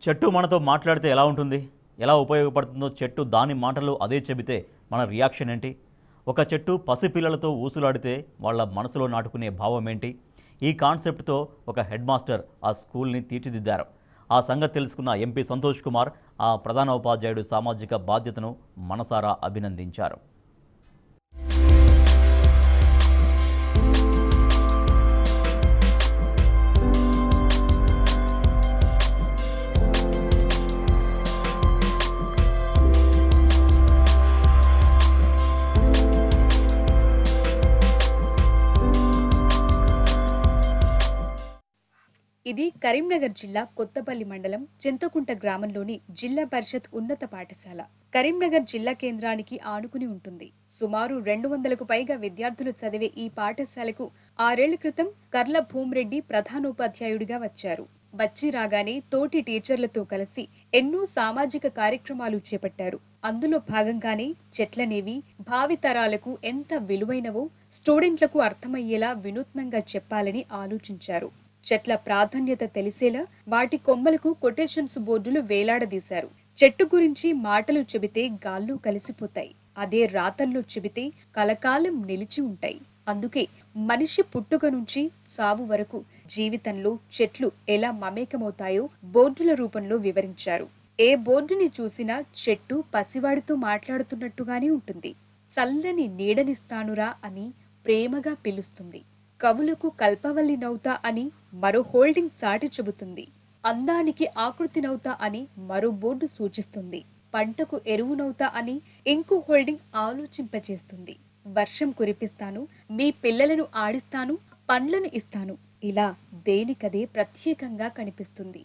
చెట్టు మనతో మాట్లాడితే ఎలా ఉంటుంది ఎలా ఉపయోగపడుతుందో చెట్టు దాని మాటలు అదే చెబితే మన రియాక్షన్ ఏంటి ఒక చెట్టు పసిపిల్లలతో ఊసులాడితే వాళ్ళ మనసులో నాటుకునే భావం ఏంటి ఈ కాన్సెప్ట్తో ఒక హెడ్ మాస్టర్ ఆ స్కూల్ని తీర్చిదిద్దారు ఆ సంగతి తెలుసుకున్న ఎంపీ సంతోష్ కుమార్ ఆ ప్రధాన ఉపాధ్యాయుడు సామాజిక బాధ్యతను మనసారా అభినందించారు ఇది కరీంనగర్ జిల్లా కొత్తపల్లి మండలం చింతకుంట గ్రామంలోని జిల్లా పరిషత్ ఉన్నత పాఠశాల కరీంనగర్ జిల్లా కేంద్రానికి ఆనుకుని ఉంటుంది సుమారు రెండు వందలకు పైగా విద్యార్థులు చదివే ఈ పాఠశాలకు ఆరేళ్ల క్రితం కర్ల భూమిరెడ్డి ప్రధానోపాధ్యాయుడిగా వచ్చారు వచ్చి రాగానే తోటి టీచర్లతో కలిసి ఎన్నో సామాజిక కార్యక్రమాలు చేపట్టారు అందులో భాగంగానే చెట్లనేవి భావితరాలకు ఎంత విలువైనవో స్టూడెంట్లకు అర్థమయ్యేలా వినూత్నంగా చెప్పాలని ఆలోచించారు చెట్ల ప్రాధాన్యత తెలిసేలా వాటి కొమ్మలకు కొటేషన్స్ బోర్డులు వేలాడదీశారు చెట్టు గురించి మాటలు చెబితే గాల్లో కలిసిపోతాయి అదే రాతల్లో చెబితే కలకాలం నిలిచి ఉంటాయి అందుకే మనిషి పుట్టుక నుంచి సావు వరకు జీవితంలో చెట్లు ఎలా మమేకమవుతాయో బోర్డుల రూపంలో వివరించారు ఏ బోర్డుని చూసినా చెట్టు పసివాడితో మాట్లాడుతున్నట్టుగానే ఉంటుంది చల్లని నీడనిస్తానురా అని ప్రేమగా పిలుస్తుంది కవులకు కల్పవల్లి నౌతా అని మరో హోల్డింగ్ చాటి చెబుతుంది అందానికి ఆకృతి నౌతా అని మరో బోర్డు సూచిస్తుంది పంటకు ఎరువునవుతా అని ఇంకో హోల్డింగ్ ఆలోచింపచేస్తుంది వర్షం కురిపిస్తాను మీ పిల్లలను ఆడిస్తాను పండ్లను ఇస్తాను ఇలా దేనికదే ప్రత్యేకంగా కనిపిస్తుంది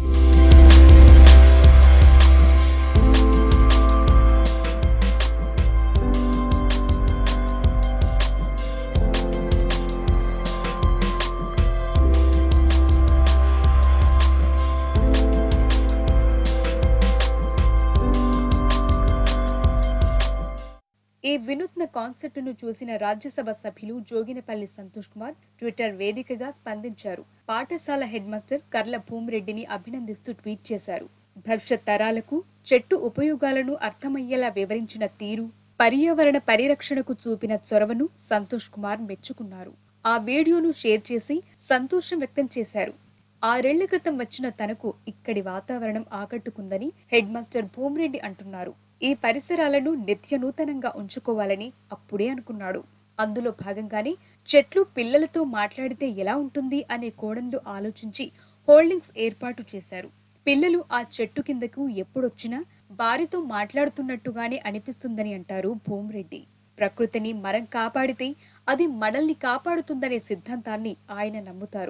ఈ వినూత్న కాన్సెప్ట్ ను చూసిన రాజ్యసభ సభ్యులు జోగినపల్లి సంతోష్ కుమార్ ట్విట్టర్ వేదికగా స్పందించారు పాఠశాల హెడ్ మాస్టర్ కర్ల భూమిరెడ్డిని అభినందిస్తూ ట్వీట్ చేశారు భవిష్యత్ తరాలకు చెట్టు ఉపయోగాలను అర్థమయ్యేలా వివరించిన తీరు పర్యావరణ పరిరక్షణకు చూపిన చొరవను సంతోష్ కుమార్ మెచ్చుకున్నారు ఆ వీడియోను షేర్ చేసి సంతోషం వ్యక్తం చేశారు ఆరేళ్ల క్రితం వచ్చిన తనకు ఇక్కడి వాతావరణం ఆకట్టుకుందని హెడ్ మాస్టర్ భూమిరెడ్డి అంటున్నారు ఈ పరిసరాలను నిత్య నూతనంగా ఉంచుకోవాలని అప్పుడే అనుకున్నాడు అందులో భాగంగానే చెట్లు పిల్లలతో మాట్లాడితే ఎలా ఉంటుంది అనే కోణంలో ఆలోచించి హోల్డింగ్స్ ఏర్పాటు చేశారు పిల్లలు ఆ చెట్టు కిందకు ఎప్పుడొచ్చినా వారితో మాట్లాడుతున్నట్టుగానే అనిపిస్తుందని అంటారు భూమిరెడ్డి ప్రకృతిని మనం కాపాడితే అది మనల్ని కాపాడుతుందనే సిద్ధాంతాన్ని ఆయన నమ్ముతారు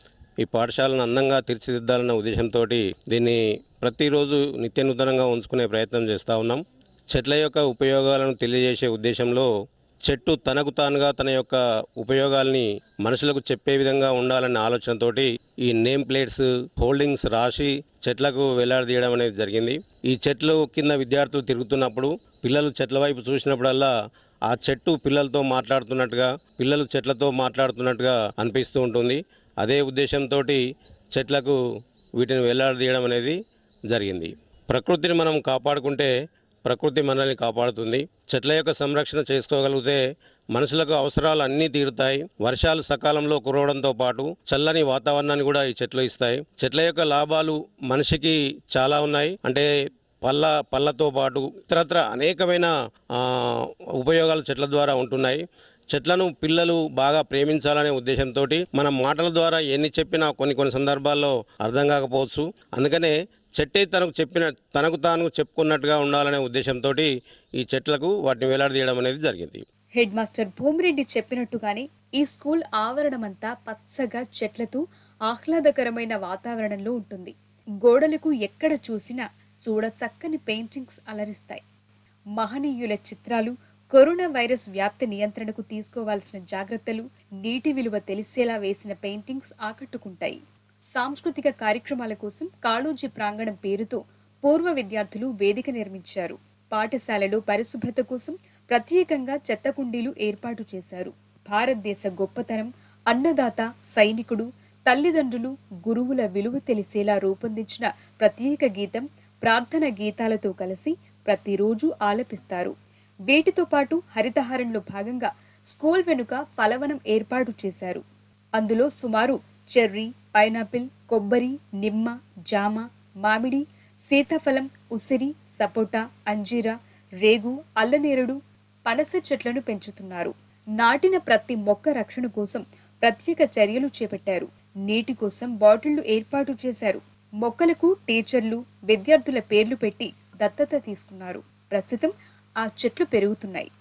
ఈ పాఠశాలను అందంగా తీర్చిదిద్దాలన్న ఉద్దేశంతో దీన్ని ప్రతిరోజు నిత్య నూతనంగా ఉంచుకునే ప్రయత్నం చేస్తూ ఉన్నాం చెట్ల యొక్క ఉపయోగాలను తెలియజేసే ఉద్దేశంలో చెట్టు తనకు తానుగా తన యొక్క ఉపయోగాల్ని మనుషులకు చెప్పే విధంగా ఉండాలన్న ఆలోచనతోటి ఈ నేమ్ ప్లేట్స్ హోల్డింగ్స్ రాసి చెట్లకు వేలాడదీయడం అనేది జరిగింది ఈ చెట్లు కింద విద్యార్థులు తిరుగుతున్నప్పుడు పిల్లలు చెట్ల వైపు చూసినప్పుడల్లా ఆ చెట్టు పిల్లలతో మాట్లాడుతున్నట్టుగా పిల్లలు చెట్లతో మాట్లాడుతున్నట్టుగా అనిపిస్తూ ఉంటుంది అదే ఉద్దేశంతో చెట్లకు వీటిని వేలాడదీయడం అనేది జరిగింది ప్రకృతిని మనం కాపాడుకుంటే ప్రకృతి మనల్ని కాపాడుతుంది చెట్ల యొక్క సంరక్షణ చేసుకోగలిగితే మనుషులకు అవసరాలు అన్నీ తీరుతాయి వర్షాలు సకాలంలో కురవడంతో పాటు చల్లని వాతావరణాన్ని కూడా ఈ చెట్లు ఇస్తాయి చెట్ల యొక్క లాభాలు మనిషికి చాలా ఉన్నాయి అంటే పళ్ళ పళ్ళతో పాటు ఇతరత్ర అనేకమైన ఆ, ఉపయోగాలు చెట్ల ద్వారా ఉంటున్నాయి చెట్లను పిల్లలు బాగా ప్రేమించాలనే ఉద్దేశంతో మనం మాటల ద్వారా ఎన్ని చెప్పినా కొన్ని కొన్ని సందర్భాల్లో అర్థం కాకపోవచ్చు అందుకనే చెట్టే తనకు చెప్పిన తనకు తాను చెప్పుకున్నట్టుగా ఉండాలనే ఉద్దేశంతో ఈ చెట్లకు వాటిని వేలాడదీయడం అనేది జరిగింది హెడ్ మాస్టర్ భూమిరెడ్డి చెప్పినట్టుగానే ఈ స్కూల్ ఆవరణమంతా పచ్చగా చెట్లతో ఆహ్లాదకరమైన వాతావరణంలో ఉంటుంది గోడలకు ఎక్కడ చూసినా చూడ చక్కని పెయింటింగ్స్ అలరిస్తాయి మహనీయుల చిత్రాలు కరోనా వైరస్ వ్యాప్తి నియంత్రణకు తీసుకోవాల్సిన జాగ్రత్తలు నీటి విలువ తెలిసేలా వేసిన పెయింటింగ్స్ ఆకట్టుకుంటాయి సాంస్కృతిక కార్యక్రమాల కోసం కాళోజీ ప్రాంగణం పేరుతో పూర్వ విద్యార్థులు వేదిక నిర్మించారు పాఠశాలలో పరిశుభ్రత కోసం ప్రత్యేకంగా చెత్త కుండీలు ఏర్పాటు చేశారు భారతదేశ గొప్పతనం అన్నదాత సైనికుడు తల్లిదండ్రులు గురువుల విలువ తెలిసేలా రూపొందించిన ప్రత్యేక గీతం ప్రార్థన గీతాలతో కలిసి ప్రతిరోజు ఆలపిస్తారు వీటితో పాటు హరితహారంలో భాగంగా స్కూల్ వెనుక ఫలవనం ఏర్పాటు చేశారు అందులో సుమారు చెర్రీ పైనాపిల్ కొబ్బరి నిమ్మ జామ మామిడి సీతాఫలం ఉసిరి సపోటా అంజీరా రేగు అల్లనేరుడు పనస చెట్లను పెంచుతున్నారు నాటిన ప్రతి మొక్క రక్షణ కోసం ప్రత్యేక చర్యలు చేపట్టారు నీటి కోసం బాటిళ్లు ఏర్పాటు చేశారు మొక్కలకు టీచర్లు విద్యార్థుల పేర్లు పెట్టి దత్తత తీసుకున్నారు ప్రస్తుతం ఆ చెట్లు పెరుగుతున్నాయి